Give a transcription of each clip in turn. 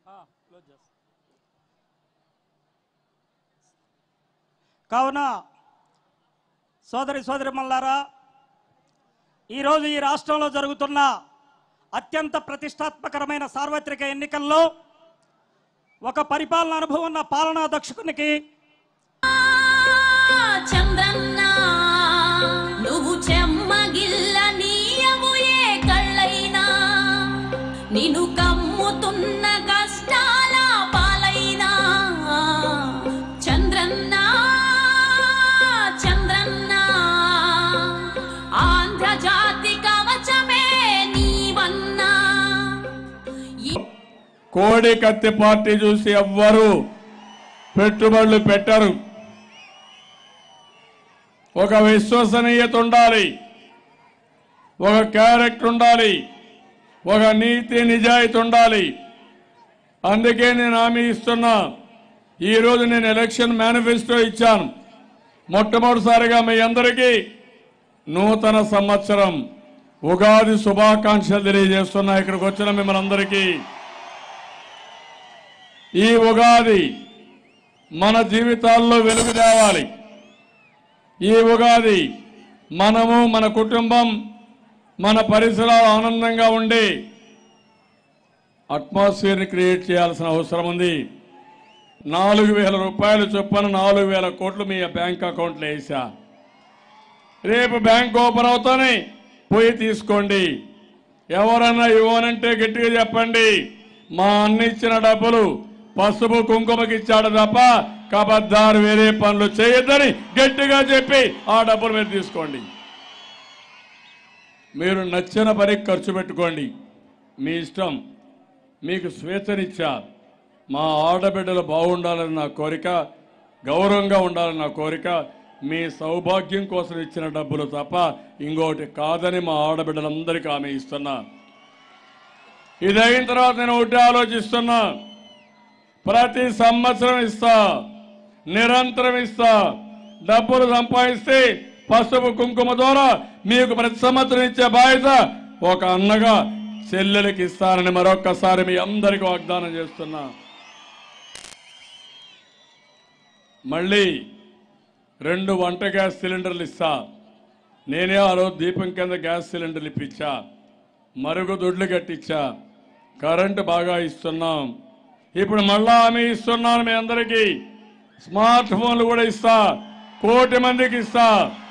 కావున సోదరి సోదరి మల్లారా ఈరోజు ఈ రాష్ట్రంలో జరుగుతున్న అత్యంత ప్రతిష్టాత్మకరమైన సార్వత్రిక ఎన్నికల్లో ఒక పరిపాలన అనుభవం ఉన్న పాలనా దక్షకునికి చంద్రన్న నువ్వు చెమ్మగిల్ల నీయము ఏ కళ్ళైనా నిన్ను కమ్ముతున్న కష్టాల పాలైనా చంద్రన్న చంద్రన్న ఆంధ్రజాతి కవచమే నీవన్నా ఈ కోడి కత్తి పార్టీ చూసి ఎవ్వరు పెట్టుబడులు పెట్టరు ఒక విశ్వసనీయత ఉండాలి ఒక క్యారెక్టర్ ఉండాలి ఒక నీతి నిజాయితీ ఉండాలి అందుకే నేను హామీ ఇస్తున్నా ఈరోజు నేను ఎలక్షన్ మేనిఫెస్టో ఇచ్చాను మొట్టమొదటిసారిగా మీ అందరికీ నూతన సంవత్సరం ఉగాది శుభాకాంక్షలు తెలియజేస్తున్నా ఇక్కడికి వచ్చిన మిమ్మల్ని అందరికీ ఈ ఉగాది మన జీవితాల్లో వెలుగు తేవాలి ఈ ఉగాది మనము మన కుటుంబం మన పరిసరాలు ఆనందంగా ఉండి అట్మాస్ఫియర్ని క్రియేట్ చేయాల్సిన అవసరం ఉంది నాలుగు వేల రూపాయలు చొప్పున నాలుగు వేల కోట్లు మీ బ్యాంక్ అకౌంట్లో వేసా రేపు బ్యాంక్ ఓపెన్ అవుతానే పోయి తీసుకోండి ఎవరన్నా ఇవ్వనంటే గట్టిగా చెప్పండి మా అన్న ఇచ్చిన డబ్బులు పసుపు కుంకుమకి ఇచ్చాడు తప్ప కబద్దారు వేరే పనులు చేయొద్దని గట్టిగా చెప్పి ఆ డబ్బులు మీరు తీసుకోండి మీరు నచ్చిన పనికి ఖర్చు పెట్టుకోండి మీ ఇష్టం మీకు స్వేచ్ఛనిచ్చా మా ఆడబిడ్డలు బాగుండాలని నా కోరిక గౌరవంగా ఉండాలని నా కోరిక మీ సౌభాగ్యం కోసం ఇచ్చిన డబ్బులు తప్ప ఇంకోటి కాదని మా ఆడబిడ్డలందరికీ ఆమె ఇస్తున్నా ఇది అయిన తర్వాత నేను ఒకటి ఆలోచిస్తున్నా ప్రతి సంవత్సరం ఇస్తా నిరంతరం ఇస్తా డబ్బులు సంపాదిస్తే పసుపు కుంకుమ ద్వారా మీకు ప్రతి సంవత్సరం ఇచ్చే బాధ్యత ఒక అన్నగా చెల్లెలకి ఇస్తానని మరొక్కసారి మీ అందరికీ వాగ్దానం చేస్తున్నా మళ్ళీ రెండు వంట గ్యాస్ సిలిండర్లు ఇస్తా నేనే ఆ రోజు దీపం కింద గ్యాస్ సిలిండర్లు ఇప్పించా మరుగుదొడ్లు కట్టించా కరెంటు బాగా ఇస్తున్నాం ఇప్పుడు మళ్ళా హామీ ఇస్తున్నాను మీ అందరికీ స్మార్ట్ ఫోన్లు కూడా ఇస్తా కోటి మందికి ఇస్తా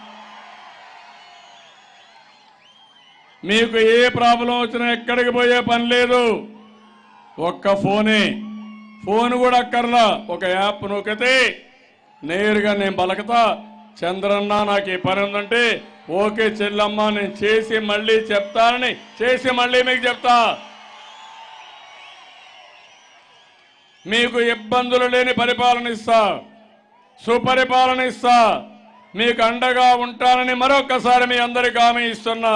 మీకు ఏ ప్రాబ్లం వచ్చినా ఎక్కడికి పోయే పని లేదు ఒక్క ఫోనే ఫోన్ కూడా అక్కర్లా ఒక యాప్ నొక్కితే నేరుగా నేను పలకతా చంద్రన్న నాకు ఈ పని ఉందంటే ఓకే చెల్లమ్మ నేను చేసి మళ్ళీ చెప్తానని చేసి మళ్ళీ మీకు చెప్తా మీకు ఇబ్బందులు లేని పరిపాలన ఇస్తా సుపరిపాలన ఇస్తా మీకు అండగా ఉంటానని మరొకసారి మీ అందరికి హామీ ఇస్తున్నా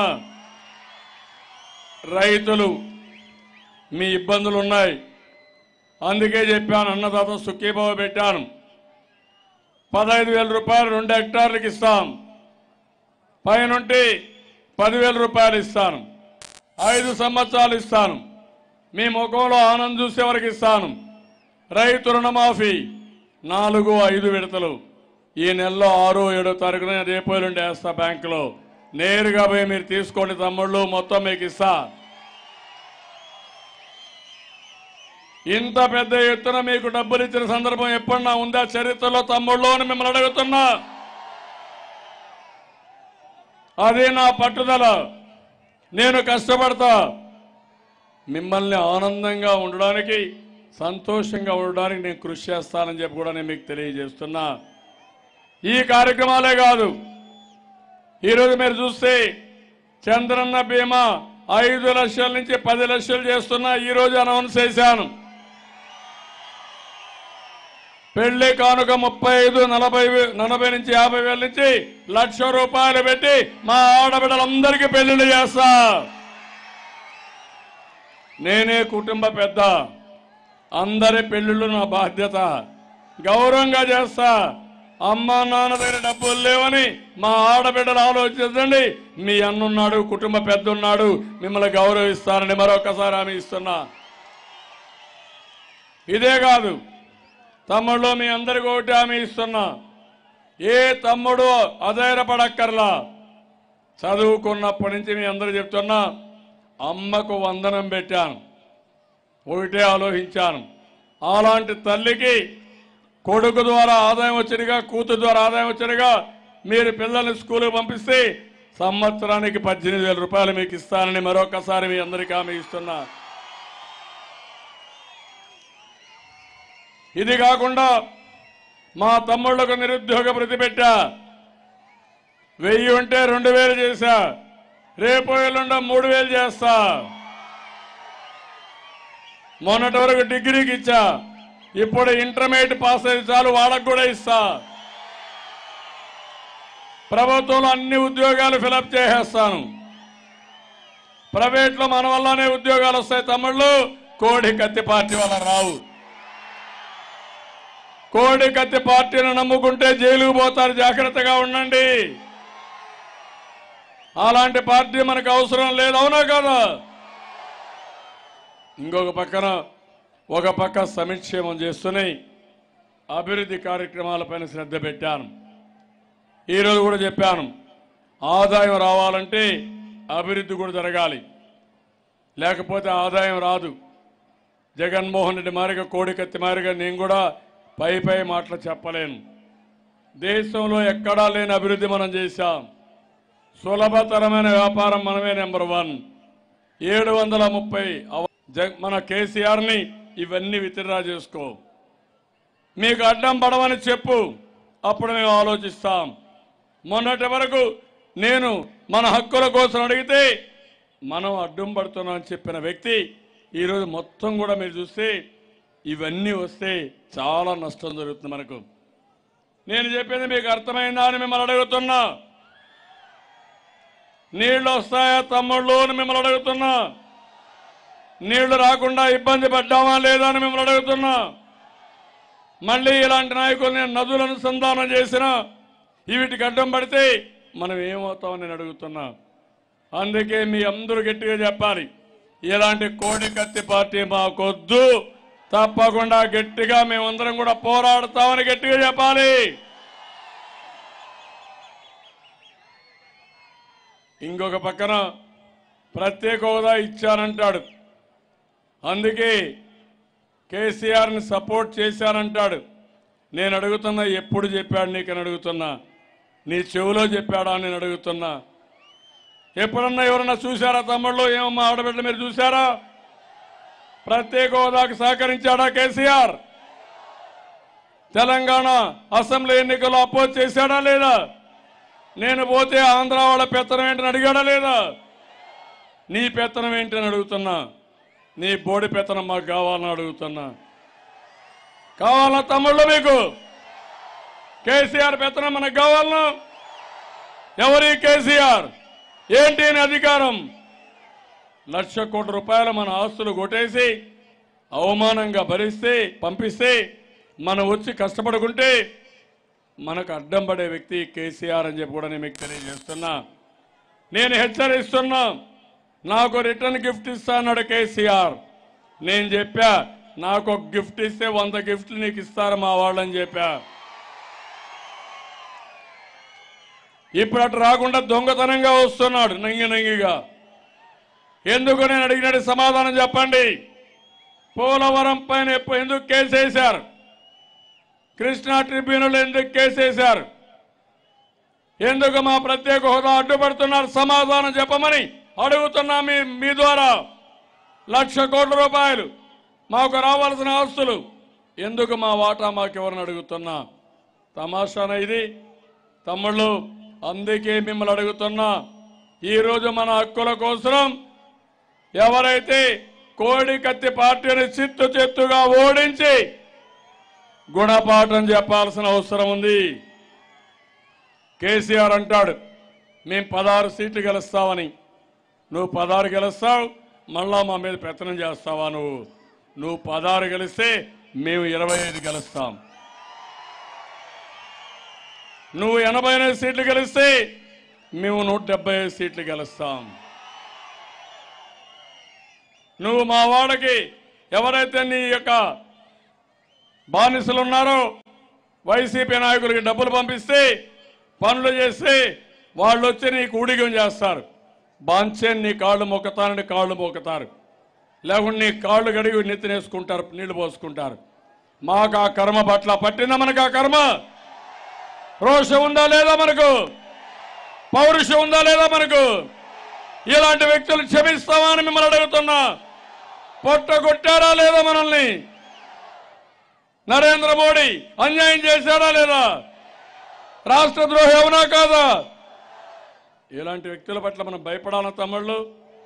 రైతులు మీ ఇబ్బందులు ఉన్నాయి అందుకే చెప్పాను అన్నదాత సుఖీభావ పెట్టాను పదహైదు వేల రూపాయలు రెండు హెక్టార్లకు ఇస్తాం పైనుంటి పదివేల రూపాయలు ఇస్తాను ఐదు సంవత్సరాలు ఇస్తాను మీ ముఖంలో ఆనందం చూసే వరకు ఇస్తాను రైతు రుణమాఫీ నాలుగు ఐదు విడతలు ఈ నెలలో ఆరు ఏడో తారీఖున రేపు ఎల్లుండి వేస్తా బ్యాంకులో నేరుగా పోయి మీరు తీసుకోండి తమ్ముళ్ళు మొత్తం మీకు ఇస్తా ఇంత పెద్ద ఎత్తున మీకు డబ్బులు ఇచ్చిన సందర్భం ఎప్పుడన్నా ఉందా చరిత్రలో తమ్ముళ్ళు అని మిమ్మల్ని అడుగుతున్నా అదే నా పట్టుదల నేను కష్టపడతా మిమ్మల్ని ఆనందంగా ఉండడానికి సంతోషంగా ఉండడానికి నేను కృషి చేస్తానని చెప్పి కూడా నేను మీకు తెలియజేస్తున్నా ఈ కార్యక్రమాలే కాదు ఈరోజు మీరు చూస్తే చంద్రన్న బీమా ఐదు లక్షల నుంచి పది లక్షలు చేస్తున్నా ఈ రోజు అనౌన్స్ చేశాను పెళ్లి కానుక ముప్పై ఐదు నలభై వే- నలభై నుంచి యాభై వేల నుంచి లక్ష రూపాయలు పెట్టి మా ఆడబిడ్డలందరికీ పెళ్లిళ్ళు చేస్తా నేనే కుటుంబ పెద్ద అందరి పెళ్లిళ్ళు నా బాధ్యత గౌరవంగా చేస్తా అమ్మ నాన్న దగ్గర డబ్బులు లేవని మా ఆడబిడ్డలు ఆలోచించండి మీ అన్నున్నాడు కుటుంబ పెద్ద ఉన్నాడు మిమ్మల్ని గౌరవిస్తానని మరొకసారి హామీ ఇస్తున్నా ఇదే కాదు తమ్ముళ్ళు మీ అందరికీ ఒకటి హామీ ఇస్తున్నా ఏ తమ్ముడు అధైర్యపడక్కర్లా చదువుకున్నప్పటి నుంచి మీ అందరూ చెప్తున్నా అమ్మకు వందనం పెట్టాను ఒకటే ఆలోచించాను అలాంటి తల్లికి కొడుకు ద్వారా ఆదాయం వచ్చినగా కూతురు ద్వారా ఆదాయం వచ్చినగా మీరు పిల్లల్ని స్కూల్కి పంపిస్తే సంవత్సరానికి పద్దెనిమిది వేల రూపాయలు మీకు ఇస్తానని మరొకసారి మీ అందరికీ హామీ ఇస్తున్నా ఇది కాకుండా మా తమ్ముళ్లకు నిరుద్యోగ భృతి పెట్టా వెయ్యి ఉంటే రెండు వేలు చేశా రేపు ఎల్లుండ మూడు వేలు చేస్తా మొన్నటి వరకు డిగ్రీకి ఇచ్చా ఇప్పుడు ఇంటర్మీడియట్ పాస్ అయితే చాలు వాళ్ళకు కూడా ఇస్తా ప్రభుత్వంలో అన్ని ఉద్యోగాలు ఫిలప్ చేసేస్తాను ప్రైవేట్లో మన వల్లనే ఉద్యోగాలు వస్తాయి తమ్ముళ్ళు కోడి కత్తి పార్టీ వల్ల రావు కోడి కత్తి పార్టీని నమ్ముకుంటే జైలుకు పోతారు జాగ్రత్తగా ఉండండి అలాంటి పార్టీ మనకు అవసరం లేదు అవునా కదా ఇంకొక పక్కన ఒక పక్క సంక్షేమం చేస్తున్నాయి అభివృద్ధి కార్యక్రమాలపైన శ్రద్ధ పెట్టాను ఈరోజు కూడా చెప్పాను ఆదాయం రావాలంటే అభివృద్ధి కూడా జరగాలి లేకపోతే ఆదాయం రాదు జగన్మోహన్ రెడ్డి మారిగా కోడికత్తి మారిగా నేను కూడా పై పై మాటలు చెప్పలేను దేశంలో ఎక్కడా లేని అభివృద్ధి మనం చేశాం సులభతరమైన వ్యాపారం మనమే నెంబర్ వన్ ఏడు వందల ముప్పై అవ- జగ్- మన కేసీఆర్ని ఇవన్నీ విత్డ్రా చేసుకో మీకు అడ్డం పడమని చెప్పు అప్పుడు మేము ఆలోచిస్తాం మొన్నటి వరకు నేను మన హక్కుల కోసం అడిగితే మనం అడ్డం పడుతున్నామని చెప్పిన వ్యక్తి ఈరోజు మొత్తం కూడా మీరు చూస్తే ఇవన్నీ వస్తే చాలా నష్టం జరుగుతుంది మనకు నేను చెప్పింది మీకు అర్థమైందా అని మిమ్మల్ని అడుగుతున్నా నీళ్లు వస్తాయా తమ్ముళ్ళు అని మిమ్మల్ని అడుగుతున్నా నీళ్లు రాకుండా ఇబ్బంది పడ్డామా లేదా అని మిమ్మల్ని అడుగుతున్నా మళ్ళీ ఇలాంటి నాయకులు నేను నదులను అనుసంధానం చేసిన వీటికి అడ్డం పడితే మనం ఏమవుతామని నేను అడుగుతున్నా అందుకే మీ అందరూ గట్టిగా చెప్పాలి ఇలాంటి కోడి కత్తి పార్టీ మాకొద్దు తప్పకుండా గట్టిగా మేమందరం కూడా పోరాడతామని గట్టిగా చెప్పాలి ఇంకొక పక్కన ప్రత్యేక హోదా ఇచ్చానంటాడు అందుకే కేసీఆర్ని సపోర్ట్ చేశానంటాడు నేను అడుగుతున్నా ఎప్పుడు చెప్పాడు నీకని అడుగుతున్నా నీ చెవిలో చెప్పాడా అని నేను అడుగుతున్నా ఎప్పుడన్నా ఎవరన్నా చూశారా తమ్ముళ్ళు ఏమమ్మా ఆడబిడ్డలు మీరు చూశారా ప్రత్యేక హోదాకు సహకరించాడా కేసీఆర్ తెలంగాణ అసెంబ్లీ ఎన్నికల్లో అపోజ్ చేశాడా లేదా నేను పోతే ఆంధ్ర వాళ్ళ పెత్తనం ఏంటని అడిగాడా లేదా నీ పెత్తనం ఏంటని అడుగుతున్నా నీ బోడి పెత్తనం మాకు కావాలని అడుగుతున్నా కావాలా తమ్ముళ్ళు మీకు కేసీఆర్ పెత్తనం మనకు కావాలనా ఎవరి కేసీఆర్ ఏంటి నీ అధికారం లక్ష కోట్ల రూపాయలు మన ఆస్తులు కొట్టేసి అవమానంగా భరిస్తే పంపిస్తే మనం వచ్చి కష్టపడుకుంటే మనకు అడ్డం పడే వ్యక్తి కేసీఆర్ అని చెప్పి కూడా నేను మీకు తెలియజేస్తున్నా నేను హెచ్చరిస్తున్నా నాకు రిటర్న్ గిఫ్ట్ ఇస్తా అన్నాడు కేసీఆర్ నేను చెప్పా నాకు ఒక గిఫ్ట్ ఇస్తే వంద గిఫ్ట్లు నీకు ఇస్తారు మా వాళ్ళని చెప్పా ఇప్పుడు అటు రాకుండా దొంగతనంగా వస్తున్నాడు నంగి నంగిగా ఎందుకు నేను అడిగినట్టు సమాధానం చెప్పండి పోలవరం పైన ఎప్పు- ఎందుకు కేసేశారు కృష్ణా ట్రిబ్యునల్ ఎందుకు కేసేశారు ఎందుకు మా ప్రత్యేక హోదా అడ్డుపడుతున్నారు సమాధానం చెప్పమని అడుగుతున్నా మీ మీ ద్వారా లక్ష కోట్ల రూపాయలు మాకు రావాల్సిన ఆస్తులు ఎందుకు మా వాటా మాకు ఎవరిని అడుగుతున్నా తమాషాన ఇది తమ్ముళ్ళు అందుకే మిమ్మల్ని అడుగుతున్నా ఈరోజు మన హక్కుల కోసం ఎవరైతే కోడి కత్తి పార్టీని చిత్తు చిత్తుగా ఓడించి గుణపాఠం చెప్పాల్సిన అవసరం ఉంది కేసీఆర్ అంటాడు మేము పదహారు సీట్లు గెలుస్తామని నువ్వు పదహారు గెలుస్తావు మళ్ళా మా మీద పెత్తనం చేస్తావా నువ్వు నువ్వు పదహారు గెలిస్తే మేము ఇరవై ఐదు గెలుస్తాం నువ్వు ఎనభై ఎనిమిది సీట్లు గెలిస్తే మేము నూట డెబ్బై ఐదు సీట్లు గెలుస్తాం నువ్వు మా వాడకి ఎవరైతే నీ యొక్క బానిసలు ఉన్నారు వైసీపీ నాయకులకి డబ్బులు పంపిస్తే పనులు చేస్తే వాళ్ళు వచ్చి నీకు ఊడిగం చేస్తారు బాంచే నీ కాళ్ళు మొక్కుతానని కాళ్ళు మొక్కుతారు లేకుంటే నీ కాళ్ళు గడిగి నెత్తినేసుకుంటారు నీళ్లు పోసుకుంటారు మాకు ఆ కర్మ పట్ల పట్టిందా మనకు ఆ కర్మ రోషం ఉందా లేదా మనకు పౌరుషం ఉందా లేదా మనకు ఇలాంటి వ్యక్తులు క్షమిస్తామా అని మిమ్మల్ని అడుగుతున్నా పొట్ట కొట్టారా లేదా మనల్ని నరేంద్ర మోడీ అన్యాయం చేశాడా లేదా రాష్ట్ర ద్రోహి అవునా కాదా ఇలాంటి వ్యక్తుల పట్ల మనం భయపడాల తమ్ముళ్ళు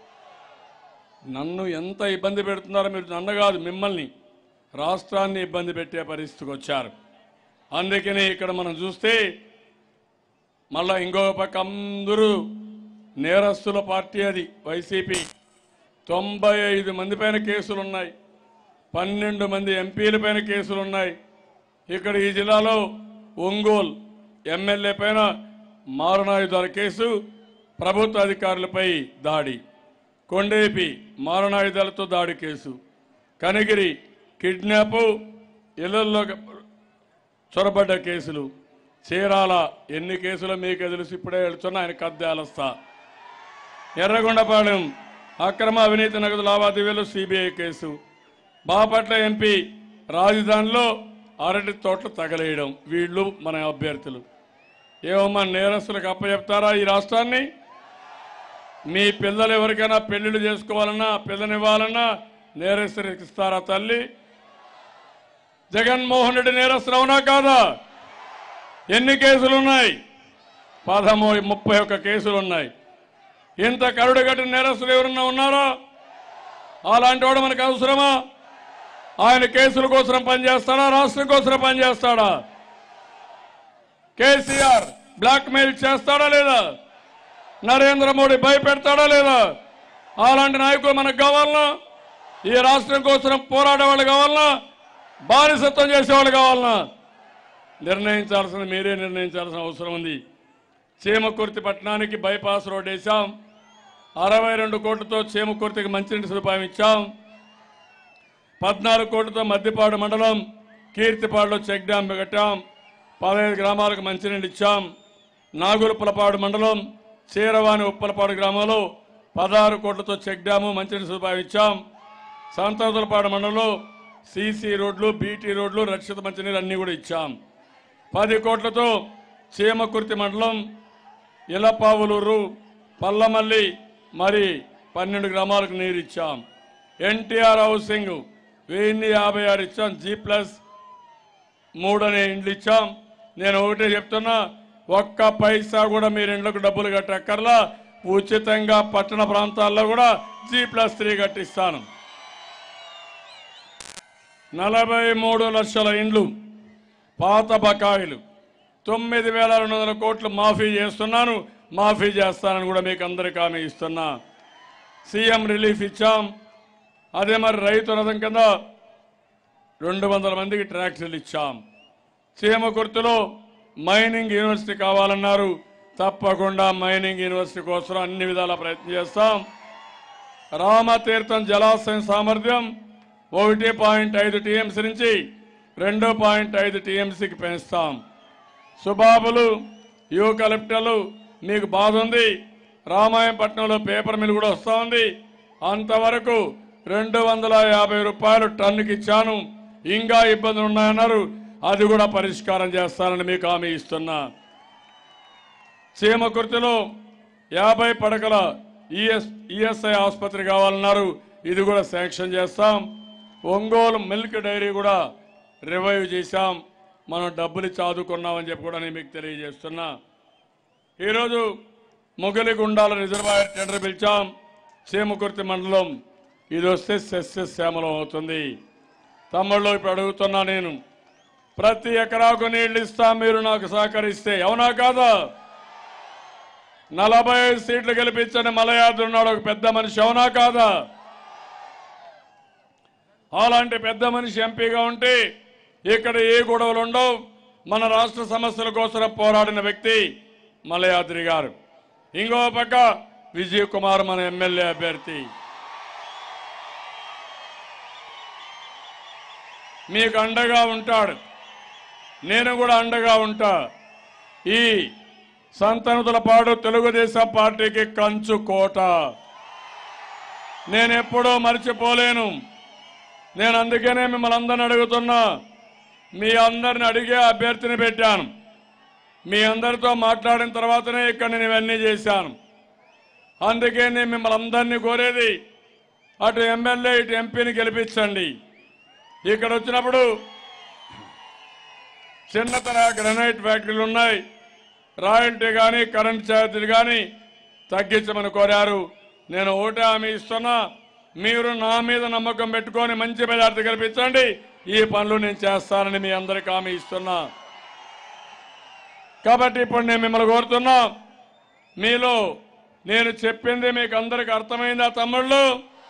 నన్ను ఎంత ఇబ్బంది పెడుతున్నారో మీరు నన్ను కాదు మిమ్మల్ని రాష్ట్రాన్ని ఇబ్బంది పెట్టే పరిస్థితికి వచ్చారు అందుకని ఇక్కడ మనం చూస్తే మళ్ళా ఇంకో పక్క అందరూ నేరస్తుల పార్టీ అది వైసీపీ తొంభై ఐదు మంది పైన కేసులు ఉన్నాయి పన్నెండు మంది ఎంపీల పైన కేసులు ఉన్నాయి ఇక్కడ ఈ జిల్లాలో ఒంగోలు ఎమ్మెల్యే పైన మారణాయుధాల కేసు ప్రభుత్వ అధికారులపై దాడి కొండేపి మారణాయుధాలతో దాడి కేసు కనగిరి కిడ్నాప్ ఇళ్లలో చొరబడ్డ కేసులు చీరాల ఎన్ని కేసులు మీకు తెలుసు ఇప్పుడే వెళుతున్నా ఆయన కద్దాలస్తా ఎర్రగొండపాలెం అక్రమ అవినీతి నగదు లావాదేవీలు సిబిఐ కేసు బాపట్ల ఎంపీ రాజధానిలో అరటి తోటలు తగలేయడం వీళ్ళు మన అభ్యర్థులు ఏమమ్మా నేరస్తులకు అప్పచెప్తారా ఈ రాష్ట్రాన్ని మీ పిల్లలు ఎవరికైనా పెళ్లిళ్ళు చేసుకోవాలన్నా పిల్లనివ్వాలన్నా నేరస్తులకు ఇస్తారా తల్లి జగన్మోహన్ రెడ్డి నేరస్తులు అవునా కాదా ఎన్ని కేసులు ఉన్నాయి పదమూ ముప్పై ఒక్క కేసులు ఉన్నాయి ఇంత కరుడు కట్టిన నేరస్తులు ఎవరన్నా ఉన్నారా అలాంటి వాడు మనకు అవసరమా ఆయన కేసుల కోసం పనిచేస్తాడా రాష్ట్రం కోసం పనిచేస్తాడా కేసీఆర్ బ్లాక్ మెయిల్ చేస్తాడా లేదా నరేంద్ర మోడీ భయపెడతాడా లేదా అలాంటి నాయకులు మనకు కావాలనా ఈ రాష్ట్రం కోసం పోరాడే వాళ్ళు కావాలనా బానిసత్వం చేసేవాళ్ళు కావాలనా నిర్ణయించాల్సిన మీరే నిర్ణయించాల్సిన అవసరం ఉంది చీమకుర్తి పట్టణానికి బైపాస్ రోడ్ వేశాం అరవై రెండు కోట్లతో చీమకుర్తికి మంచినీటి సదుపాయం ఇచ్చాం పద్నాలుగు కోట్లతో మద్దిపాడు మండలం కీర్తిపాడులో చెక్ డ్యాం కట్టాం పదహైదు గ్రామాలకు మంచినీళ్ళు ఇచ్చాం నాగులపులపాడు మండలం చీరవాణి ఉప్పలపాడు గ్రామంలో పదహారు కోట్లతో చెక్ డ్యాము మంచినీటి సదుపాయం ఇచ్చాం సంతోతులపాడు మండలంలో సీసీ రోడ్లు బీటీ రోడ్లు రక్షిత మంచినీరు అన్నీ కూడా ఇచ్చాం పది కోట్లతో చీమకుర్తి మండలం ఇలపావులూరు పల్లమల్లి మరి పన్నెండు గ్రామాలకు నీరు ఇచ్చాం ఎన్టీఆర్ హౌసింగ్ వెయ్యి యాభై ఆరు ఇచ్చాం జీ ప్లస్ మూడు అనే ఇండ్లు ఇచ్చాం నేను ఒకటే చెప్తున్నా ఒక్క పైసా కూడా మీరు ఇండ్లకు డబ్బులు కట్టక్కర్లా ఉచితంగా పట్టణ ప్రాంతాల్లో కూడా జీ ప్లస్ త్రీ కట్టిస్తాను నలభై మూడు లక్షల ఇండ్లు పాత బకాయిలు తొమ్మిది వేల రెండు వందల కోట్లు మాఫీ చేస్తున్నాను మాఫీ చేస్తానని కూడా మీకు అందరికీ హామీ ఇస్తున్నా సీఎం రిలీఫ్ ఇచ్చాం అదే మరి రైతు రథం కింద రెండు వందల మందికి ట్రాక్టర్లు ఇచ్చాం సీఎం గుర్తులో మైనింగ్ యూనివర్సిటీ కావాలన్నారు తప్పకుండా మైనింగ్ యూనివర్సిటీ కోసం అన్ని విధాల ప్రయత్నం చేస్తాం రామతీర్థం జలాశయం సామర్థ్యం ఒకటి పాయింట్ ఐదు టీఎంసీ నుంచి రెండు పాయింట్ ఐదు టీఎంసీకి పెంచుతాం సుబాబులు యూకలిప్టలు మీకు బాధ ఉంది రామాయణపట్నంలో పేపర్ మిల్ కూడా వస్తూ ఉంది అంతవరకు రెండు వందల యాభై రూపాయలు టన్నుకి ఇచ్చాను ఇంకా ఇబ్బందులు ఉన్నాయన్నారు అది కూడా పరిష్కారం చేస్తానని మీకు హామీ ఇస్తున్నా చీమకుర్తిలో యాభై పడకల ఈఎస్ ఈఎస్ఐ ఆసుపత్రి కావాలన్నారు ఇది కూడా శాంక్షన్ చేస్తాం ఒంగోలు మిల్క్ డైరీ కూడా రివైవ్ చేశాం మనం డబ్బులు చదువుకున్నామని చెప్పి కూడా నేను మీకు తెలియజేస్తున్నా ఈరోజు మొగలిగుండాల రిజర్వాయర్ టెండర్ పిలిచాం చీమకుర్తి మండలం ఇది వస్తే సస్యశ్యామలం అవుతుంది తమ్ముళ్ళు ఇప్పుడు అడుగుతున్నా నేను ప్రతి ఎకరాకు నీళ్లు ఇస్తా మీరు నాకు సహకరిస్తే అవునా కాదా నలభై ఐదు సీట్లు గెలిపించని మలయాద్రి ఉన్నాడు ఒక పెద్ద మనిషి అవునా కాదా అలాంటి పెద్ద మనిషి ఎంపీగా ఉంటే ఇక్కడ ఏ గొడవలు ఉండవు మన రాష్ట్ర సమస్యల కోసం పోరాడిన వ్యక్తి మలయాద్రి గారు ఇంకో పక్క విజయ్ కుమార్ మన ఎమ్మెల్యే అభ్యర్థి మీకు అండగా ఉంటాడు నేను కూడా అండగా ఉంటా ఈ సంతనతులపాడు తెలుగుదేశం పార్టీకి కంచు కోట నేను ఎప్పుడూ మర్చిపోలేను నేను అందుకనే మిమ్మల్ని అందరిని అడుగుతున్నా మీ అందరిని అడిగే అభ్యర్థిని పెట్టాను మీ అందరితో మాట్లాడిన తర్వాతనే ఇక్కడ నేను ఇవన్నీ చేశాను అందుకే నేను మిమ్మల్ని అందరినీ కోరేది అటు ఎమ్మెల్యే ఇటు ఎంపీని గెలిపించండి ఇక్కడ వచ్చినప్పుడు చిన్న తరహా గ్రనైట్ ఫ్యాక్టరీలు ఉన్నాయి రాయల్టీ కానీ కరెంట్ ఛార్జీలు కానీ తగ్గించమని కోరారు నేను ఓటే హామీ ఇస్తున్నా మీరు నా మీద నమ్మకం పెట్టుకొని మంచి మెజార్టీ కల్పించండి ఈ పనులు నేను చేస్తానని మీ అందరికి హామీ ఇస్తున్నా కాబట్టి ఇప్పుడు నేను మిమ్మల్ని కోరుతున్నా మీలో నేను చెప్పింది మీకు అందరికి అర్థమైందా తమ్ముళ్ళు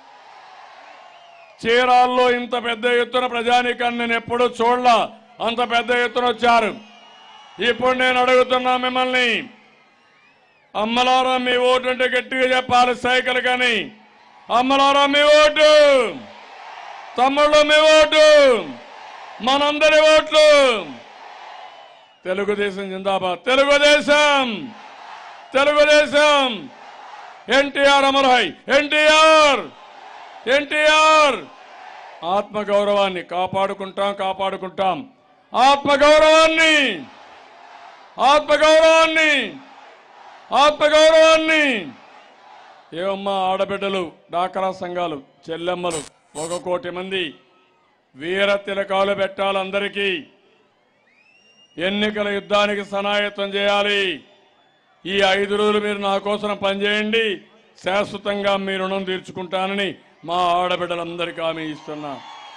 చీరాల్లో ఇంత పెద్ద ఎత్తున ప్రజానీకాన్ని నేను ఎప్పుడూ చూడలా అంత పెద్ద ఎత్తున వచ్చారు ఇప్పుడు నేను అడుగుతున్నా మిమ్మల్ని అమ్మలారా మీ ఓటు అంటే గట్టిగా చెప్పాలి సైకిల్ కానీ అమ్మలారా మీ ఓటు తమ్ముళ్ళు మీ ఓటు మనందరి ఓట్లు తెలుగుదేశం జిందాబాద్ తెలుగుదేశం తెలుగుదేశం ఎన్టీఆర్ అమర్హై ఎన్టీఆర్ ఎన్టీఆర్ ఆత్మగౌరవాన్ని కాపాడుకుంటాం కాపాడుకుంటాం ఆత్మగౌరవాన్ని ఆత్మగౌరవాన్ని ఆత్మగౌరవాన్ని ఏమమ్మా ఆడబిడ్డలు డాకరా సంఘాలు చెల్లెమ్మలు ఒక కోటి మంది వీర తిలకాలు పెట్టాలందరికీ ఎన్నికల యుద్ధానికి సనాయత్తం చేయాలి ఈ ఐదు రోజులు మీరు నా కోసం పనిచేయండి శాశ్వతంగా మీ రుణం తీర్చుకుంటానని మా ఆడబిడ్డలందరికీ హామీ ఇస్తున్నా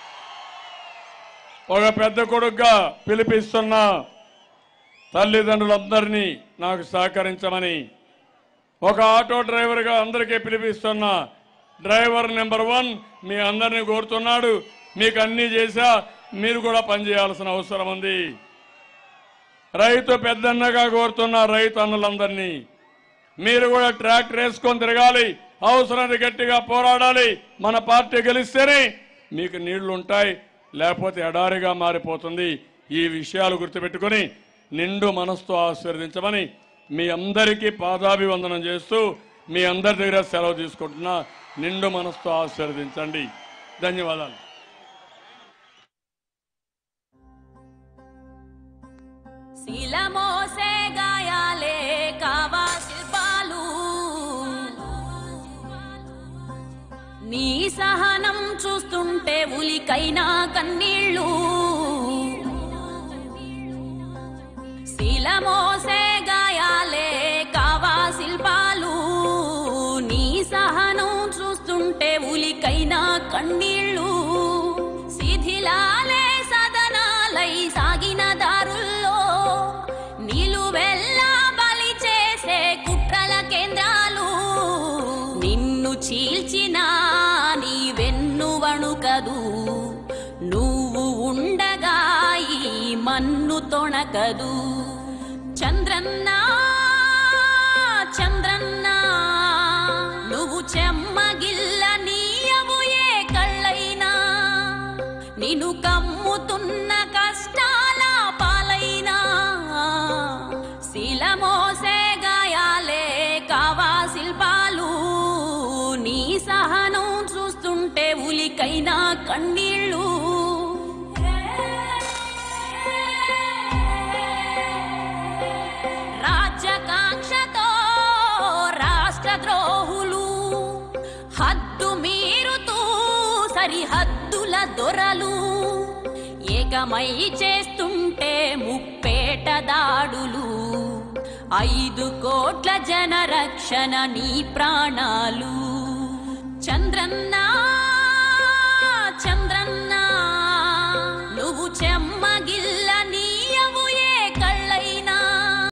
ఒక పెద్ద కొడుగ్గా పిలిపిస్తున్నా తల్లిదండ్రులందరినీ నాకు సహకరించమని ఒక ఆటో డ్రైవర్గా అందరికీ పిలిపిస్తున్నా డ్రైవర్ నెంబర్ వన్ మీ అందరినీ కోరుతున్నాడు మీకు అన్నీ చేశా మీరు కూడా పనిచేయాల్సిన అవసరం ఉంది రైతు పెద్దన్నగా కోరుతున్న రైతు అన్నలందరినీ మీరు కూడా ట్రాక్టర్ వేసుకొని తిరగాలి అవసరాన్ని గట్టిగా పోరాడాలి మన పార్టీ గెలిస్తేనే మీకు నీళ్లు ఉంటాయి లేకపోతే ఎడారిగా మారిపోతుంది ఈ విషయాలు గుర్తుపెట్టుకొని నిండు మనసుతో ఆశీర్వదించమని మీ అందరికీ పాదాభివందనం చేస్తూ మీ అందరి దగ్గర సెలవు తీసుకుంటున్నా నిండు మనసుతో ఆశీర్వదించండి ధన్యవాదాలు శిలమోసే గాయాలే కావా శిల్పాలు నీ సహనం చూస్తుంటే ఉలికైనా కన్నీళ్ళు శిలమోసే గాయాలే కావా శిల్పాలు నీ సహనం చూస్తుంటే ఉలికైనా కన్నీళ్ళు శిథిలాలే సదనాలై సాగిన దారుల్లో నిలువెల్లా బలి చేసే కుట్రల కేంద్రాలు నిన్ను చీల్చిన నీ వెన్ను వణుకదు నువ్వు ఉండగా ఈ మన్ను తొణకదు చంద్రన్న చంద్రన్న నువ్వు చెమ్మగిల్ల నీయవు ఏ కళ్ళైనా నిన్ను కమ్ముతున్న కష్టాల పాలైనా శిలమోసే గాయాలే కావా శిల్పాలు నీ సహనం చూస్తుంటే ఉలికైనా కన్నీళ్ళు రాజ్యకాంక్షతో రాష్ట్ర ద్రోహులు హద్దు మీరుతూ సరిహద్దుల దొరలు ఏకమై చేస్తుంటే ముప్పేట దాడులు ఐదు కోట్ల జన రక్షణ నీ ప్రాణాలు చంద్రన్నా